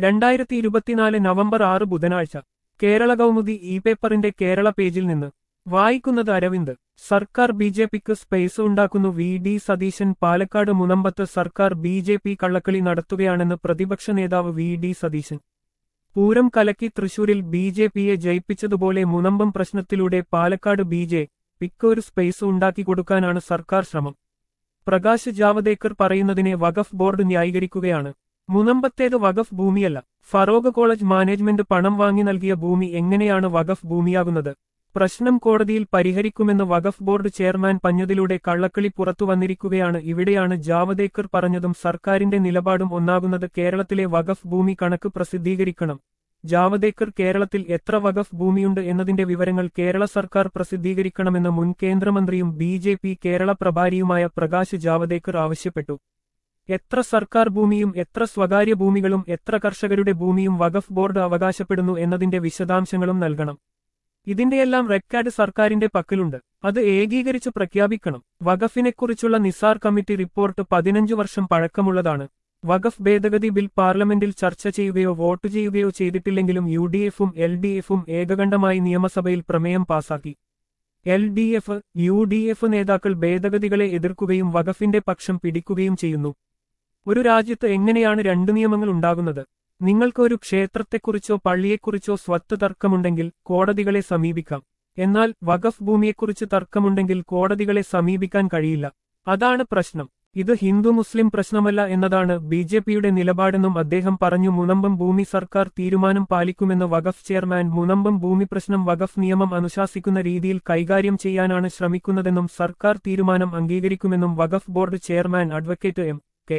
രണ്ടായിരത്തി ഇരുപത്തിനാല് നവംബർ ആറ് ബുധനാഴ്ച കേരള കൗമുദി ഇ പേപ്പറിന്റെ കേരള പേജിൽ നിന്ന് വായിക്കുന്നത് അരവിന്ദ് സർക്കാർ ബി ജെ പിക്ക് സ്പേസ് ഉണ്ടാക്കുന്നു വി ഡി സതീശൻ പാലക്കാട് മുനമ്പത്ത് സർക്കാർ ബി ജെ പി കള്ളക്കളി നടത്തുകയാണെന്ന് പ്രതിപക്ഷ നേതാവ് വി ഡി സതീശൻ പൂരം കലക്കി തൃശൂരിൽ ബി ജെ പിയെ ജയിപ്പിച്ചതുപോലെ മുനമ്പം പ്രശ്നത്തിലൂടെ പാലക്കാട് ബി ജെ പിക്ക് ഒരു സ്പേസ് ഉണ്ടാക്കിക്കൊടുക്കാനാണ് സർക്കാർ ശ്രമം പ്രകാശ് ജാവദേക്കർ പറയുന്നതിനെ വഖഫ് ബോർഡ് ന്യായീകരിക്കുകയാണ് മുനമ്പത്തേത് വഖഫ് ഭൂമിയല്ല ഫറോഗ് കോളേജ് മാനേജ്മെന്റ് പണം വാങ്ങി നൽകിയ ഭൂമി എങ്ങനെയാണ് വഖഫ് ഭൂമിയാകുന്നത് പ്രശ്നം കോടതിയിൽ പരിഹരിക്കുമെന്ന് വഖഫ് ബോർഡ് ചെയർമാൻ പഞ്ഞതിലൂടെ കള്ളക്കളി പുറത്തു വന്നിരിക്കുകയാണ് ഇവിടെയാണ് ജാവദേക്കർ പറഞ്ഞതും സർക്കാരിന്റെ നിലപാടും ഒന്നാകുന്നത് കേരളത്തിലെ വഖഫ് ഭൂമി കണക്ക് പ്രസിദ്ധീകരിക്കണം ജാവദേക്കർ കേരളത്തിൽ എത്ര വഖഫ് ഭൂമിയുണ്ട് എന്നതിന്റെ വിവരങ്ങൾ കേരള സർക്കാർ പ്രസിദ്ധീകരിക്കണമെന്ന് മുൻ കേന്ദ്രമന്ത്രിയും ബി ജെ പി കേരള പ്രഭാരിയുമായ പ്രകാശ് ജാവദേക്കർ ആവശ്യപ്പെട്ടു എത്ര സർക്കാർ ഭൂമിയും എത്ര സ്വകാര്യ ഭൂമികളും എത്ര കർഷകരുടെ ഭൂമിയും വഖഫ് ബോർഡ് അവകാശപ്പെടുന്നു എന്നതിന്റെ വിശദാംശങ്ങളും നൽകണം ഇതിന്റെയെല്ലാം റെക്കോർഡ് സർക്കാരിന്റെ പക്കലുണ്ട് അത് ഏകീകരിച്ച് പ്രഖ്യാപിക്കണം വഖഫിനെക്കുറിച്ചുള്ള നിസാർ കമ്മിറ്റി റിപ്പോർട്ട് പതിനഞ്ചു വർഷം പഴക്കമുള്ളതാണ് വഖഫ് ഭേദഗതി ബിൽ പാർലമെന്റിൽ ചർച്ച ചെയ്യുകയോ വോട്ട് ചെയ്യുകയോ ചെയ്തിട്ടില്ലെങ്കിലും യു ഡി എഫും എൽ ഡി എഫും ഏകകണ്ഠമായി നിയമസഭയിൽ പ്രമേയം പാസാക്കി L D F U D F നേതാക്കൾ ഭേദഗതികളെ എതിർക്കുകയും വഖഫിന്റെ പക്ഷം പിടിക്കുകയും ചെയ്യുന്നു ഒരു രാജ്യത്ത് എങ്ങനെയാണ് രണ്ടു നിയമങ്ങൾ ഉണ്ടാകുന്നത് നിങ്ങൾക്ക് ഒരു ക്ഷേത്രത്തെക്കുറിച്ചോ പള്ളിയെക്കുറിച്ചോ സ്വത്ത് തർക്കമുണ്ടെങ്കിൽ കോടതികളെ സമീപിക്കാം എന്നാൽ വഖഫ് ഭൂമിയെക്കുറിച്ച് തർക്കമുണ്ടെങ്കിൽ കോടതികളെ സമീപിക്കാൻ കഴിയില്ല അതാണ് പ്രശ്നം ഇത് ഹിന്ദു മുസ്ലിം പ്രശ്നമല്ല എന്നതാണ് ബി ജെ പിയുടെ നിലപാടെന്നും അദ്ദേഹം പറഞ്ഞു മുനമ്പം ഭൂമി സർക്കാർ തീരുമാനം പാലിക്കുമെന്ന് വഖഫ് ചെയർമാൻ മുനമ്പം ഭൂമി പ്രശ്നം വഖഫ് നിയമം അനുശാസിക്കുന്ന രീതിയിൽ കൈകാര്യം ചെയ്യാനാണ് ശ്രമിക്കുന്നതെന്നും സർക്കാർ തീരുമാനം അംഗീകരിക്കുമെന്നും വഖഫ് board chairman advocate M K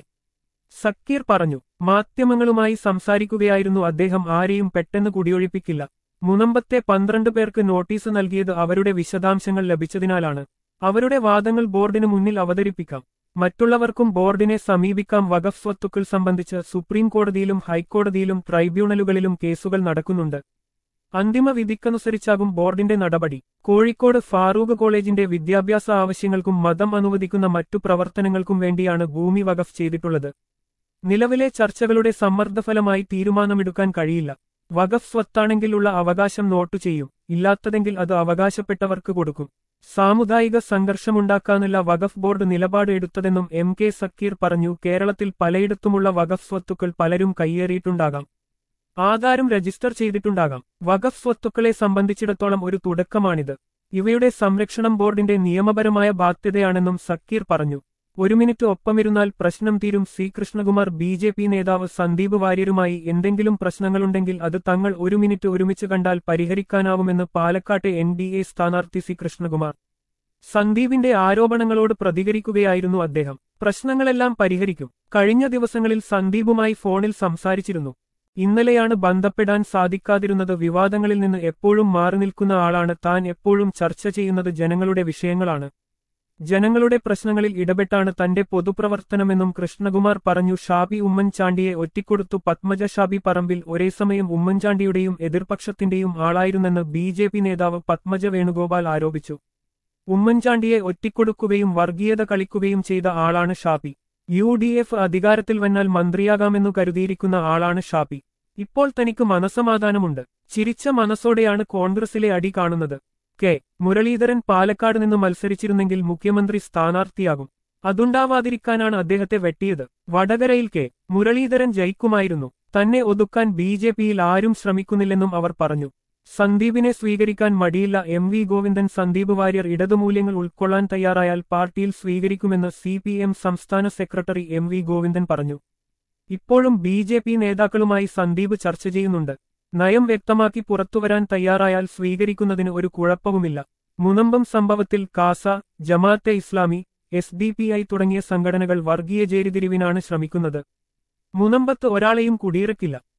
Zakir പറഞ്ഞു മാധ്യമങ്ങളുമായി സംസാരിക്കുകയായിരുന്നു അദ്ദേഹം ആരെയും പെട്ടെന്ന് കുടിയൊഴിപ്പിക്കില്ല മുനമ്പത്തെ പന്ത്രണ്ട് പേർക്ക് നോട്ടീസ് നൽകിയത് അവരുടെ വിശദാംശങ്ങൾ ലഭിച്ചതിനാലാണ് അവരുടെ വാദങ്ങൾ ബോർഡിന് മുന്നിൽ അവതരിപ്പിക്കാം മറ്റുള്ളവർക്കും ബോർഡിനെ സമീപിക്കാം വഖഫ് സ്വത്തുക്കൾ സംബന്ധിച്ച് സുപ്രീം കോടതിയിലും ഹൈക്കോടതിയിലും ട്രൈബ്യൂണലുകളിലും കേസുകൾ നടക്കുന്നുണ്ട് അന്തിമ വിധിക്കനുസരിച്ചാകും ബോർഡിന്റെ നടപടി കോഴിക്കോട് ഫാറൂഖ് കോളേജിന്റെ വിദ്യാഭ്യാസ ആവശ്യങ്ങൾക്കും മതം അനുവദിക്കുന്ന മറ്റു പ്രവർത്തനങ്ങൾക്കും വേണ്ടിയാണ് ഭൂമി വഖഫ് ചെയ്തിട്ടുള്ളത് നിലവിലെ ചർച്ചകളുടെ സമ്മർദ്ദഫലമായി തീരുമാനമെടുക്കാൻ കഴിയില്ല വഖഫ് സ്വത്താണെങ്കിലുള്ള അവകാശം നോട്ടു ചെയ്യും ഇല്ലാത്തതെങ്കിൽ അത് അവകാശപ്പെട്ടവർക്ക് കൊടുക്കും സാമുദായിക സംഘർഷമുണ്ടാക്കാനുള്ള വഖഫ് ബോർഡ് നിലപാട് എടുത്തതെന്നും എം കെ സക്കീർ പറഞ്ഞു കേരളത്തിൽ പലയിടത്തുമുള്ള വഖഫ് സ്വത്തുക്കൾ പലരും കയ്യേറിയിട്ടുണ്ടാകാം ആധാരം രജിസ്റ്റർ ചെയ്തിട്ടുണ്ടാകാം വഖഫ് സ്വത്തുക്കളെ സംബന്ധിച്ചിടത്തോളം ഒരു തുടക്കമാണിത് ഇവയുടെ സംരക്ഷണം ബോർഡിന്റെ നിയമപരമായ ബാധ്യതയാണെന്നും സക്കീർ പറഞ്ഞു ഒരു മിനിറ്റ് ഒപ്പമിരുന്നാൽ പ്രശ്നം തീരും C Krishnakumar B J P നേതാവ് സന്ദീപ് വാര്യരുമായി എന്തെങ്കിലും പ്രശ്നങ്ങളുണ്ടെങ്കിൽ അത് തങ്ങൾ ഒരു മിനിറ്റ് ഒരുമിച്ച് കണ്ടാൽ പരിഹരിക്കാനാവുമെന്ന് പാലക്കാട്ടെ എൻ ഡി എ സ്ഥാനാർത്ഥി സി കൃഷ്ണകുമാർ സന്ദീപിന്റെ ആരോപണങ്ങളോട് പ്രതികരിക്കുകയായിരുന്നു അദ്ദേഹം പ്രശ്നങ്ങളെല്ലാം പരിഹരിക്കും കഴിഞ്ഞ ദിവസങ്ങളിൽ സന്ദീപുമായി ഫോണിൽ സംസാരിച്ചിരുന്നു ഇന്നലെയാണ് ബന്ധപ്പെടാൻ സാധിക്കാതിരുന്നത് വിവാദങ്ങളിൽ നിന്ന് എപ്പോഴും മാറി നിൽക്കുന്ന ആളാണ് താൻ എപ്പോഴും ചർച്ച ചെയ്യുന്നത് ജനങ്ങളുടെ വിഷയങ്ങളാണ് ജനങ്ങളുടെ പ്രശ്നങ്ങളിൽ ഇടപെട്ടാണ് തന്റെ പൊതുപ്രവർത്തനമെന്നും കൃഷ്ണകുമാർ പറഞ്ഞു ഷാബി ഉമ്മൻചാണ്ടിയെ ഒറ്റിക്കൊടുത്തു പത്മജ ഷാബി പറമ്പിൽ ഒരേസമയം ഉമ്മൻചാണ്ടിയുടെയും എതിർപക്ഷത്തിന്റെയും ആളായിരുന്നെന്ന് ബി ജെ പി നേതാവ് പത്മജ വേണുഗോപാൽ ആരോപിച്ചു ഉമ്മൻചാണ്ടിയെ ഒറ്റിക്കൊടുക്കുകയും വർഗീയത കളിക്കുകയും ചെയ്ത ആളാണ് ഷാബി യു ഡി എഫ് അധികാരത്തിൽ വന്നാൽ മന്ത്രിയാകാമെന്നു കരുതിയിരിക്കുന്ന ആളാണ് ഷാബി ഇപ്പോൾ തനിക്ക് മനസമാധാനമുണ്ട് ചിരിച്ച മനസ്സോടെയാണ് കോൺഗ്രസിലെ അടി കാണുന്നത് കെ മുരളീധരൻ പാലക്കാട് നിന്ന് മത്സരിച്ചിരുന്നെങ്കിൽ മുഖ്യമന്ത്രി സ്ഥാനാർത്ഥിയാകും അതുണ്ടാവാതിരിക്കാനാണ് അദ്ദേഹത്തെ വെട്ടിയത് വടകരയിൽ കെ മുരളീധരൻ ജയിക്കുമായിരുന്നു തന്നെ ഒതുക്കാൻ ബി ജെ പിയിൽ ആരും ശ്രമിക്കുന്നില്ലെന്നും അവർ പറഞ്ഞു സന്ദീപിനെ സ്വീകരിക്കാൻ മടിയില്ല എം വി ഗോവിന്ദൻ സന്ദീപ് വാര്യർ ഇടതുമൂല്യങ്ങൾ ഉൾക്കൊള്ളാൻ തയ്യാറായാൽ പാർട്ടിയിൽ സ്വീകരിക്കുമെന്ന് സി പി എം സംസ്ഥാന സെക്രട്ടറി എം വി ഗോവിന്ദൻ പറഞ്ഞു ഇപ്പോഴും ബി ജെ പി നേതാക്കളുമായി സന്ദീപ് ചർച്ച ചെയ്യുന്നുണ്ട് നയം വ്യക്തമാക്കി പുറത്തുവരാൻ തയ്യാറായാൽ സ്വീകരിക്കുന്നതിന് ഒരു കുഴപ്പവുമില്ല മുനമ്പം സംഭവത്തിൽ CASA Jamaat Islami S D P I തുടങ്ങിയ സംഘടനകൾ വർഗീയ ചേരിതിരിവിനാണ് ശ്രമിക്കുന്നത് മുനമ്പത്ത് ഒരാളെയും കുടിയിറക്കില്ല